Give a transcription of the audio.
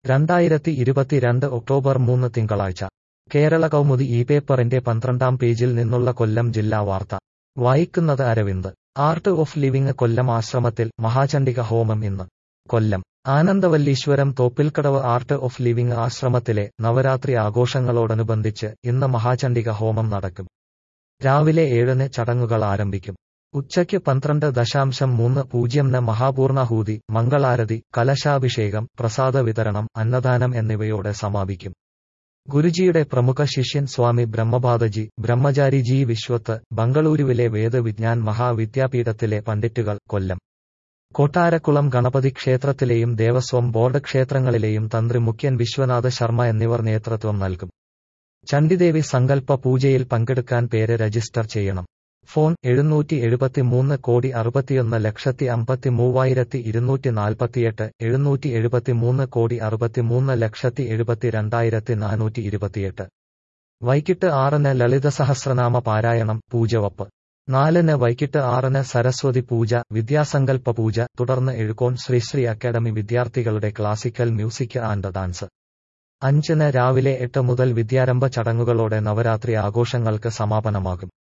രണ്ടായിരത്തി ഇരുപത്തിരണ്ട് ഒക്ടോബർ മൂന്ന് തിങ്കളാഴ്ച കേരള കൗമുദി ഈ പേപ്പറിന്റെ പന്ത്രണ്ടാം പേജിൽ നിന്നുള്ള കൊല്ലം ജില്ലാ വാർത്ത വായിക്കുന്നത് Aravind art of living Kollam ആശ്രമത്തിൽ മഹാചണ്ഡിക ഹോമം ഇന്ന് Kollam Anandavalleeswaram Thoppilkadavu art of living ആശ്രമത്തിലെ നവരാത്രി ആഘോഷങ്ങളോടനുബന്ധിച്ച് ഇന്ന് മഹാചണ്ഡിക ഹോമം നടക്കും രാവിലെ ഏഴിന് ചടങ്ങുകൾ ആരംഭിക്കും ഉച്ചയ്ക്ക് പന്ത്രണ്ട് ദശാംശം മൂന്ന് പൂജ്യംന് മഹാപൂർണാഹൂതി മംഗളാരതി കലശാഭിഷേകം പ്രസാദ വിതരണം അന്നദാനം എന്നിവയോടെ സമാപിക്കും ഗുരുജിയുടെ പ്രമുഖ ശിഷ്യൻ സ്വാമി ബ്രഹ്മപാദജി ബ്രഹ്മചാരി ജി വിശ്വത്ത് ബംഗളൂരുവിലെ വേദവിജ്ഞാൻ മഹാവിദ്യാപീഠത്തിലെ പണ്ഡിറ്റുകൾ കൊല്ലം കൊട്ടാരക്കുളം ഗണപതി ക്ഷേത്രത്തിലെയും ദേവസ്വം ബോർഡ് ക്ഷേത്രങ്ങളിലെയും തന്ത്രി മുഖ്യൻ വിശ്വനാഥ ശർമ്മ എന്നിവർ നേതൃത്വം നൽകും ചണ്ഡിദേവി സങ്കല്പ പൂജയിൽ പങ്കെടുക്കാൻ പേര് രജിസ്റ്റർ ചെയ്യണം ഫോൺ എഴുന്നൂറ്റി എഴുപത്തിമൂന്ന് കോടി അറുപത്തിയൊന്ന് ലക്ഷത്തി അമ്പത്തി മൂവായിരത്തി ഇരുന്നൂറ്റി നാൽപ്പത്തിയെട്ട് എഴുന്നൂറ്റി എഴുപത്തിമൂന്ന് കോടി അറുപത്തിമൂന്ന് ലക്ഷത്തി എഴുപത്തിരണ്ടായിരത്തി നാനൂറ്റി ഇരുപത്തിയെട്ട് വൈകിട്ട് ആറിന് ലളിത സഹസ്രനാമ പാരായണം പൂജവപ്പ് നാലിന് വൈകിട്ട് ആറിന് സരസ്വതി പൂജ വിദ്യാസങ്കല്പ പൂജ തുടർന്ന് എഴുകോൺ ശ്രീശ്രീ അക്കാദമി വിദ്യാർത്ഥികളുടെ ക്ലാസിക്കൽ മ്യൂസിക് ആൻഡ് ഡാൻസ് അഞ്ചിന് രാവിലെ എട്ട് മുതൽ വിദ്യാരംഭ ചടങ്ങുകളോടെ നവരാത്രി ആഘോഷങ്ങൾക്ക് സമാപനമാകും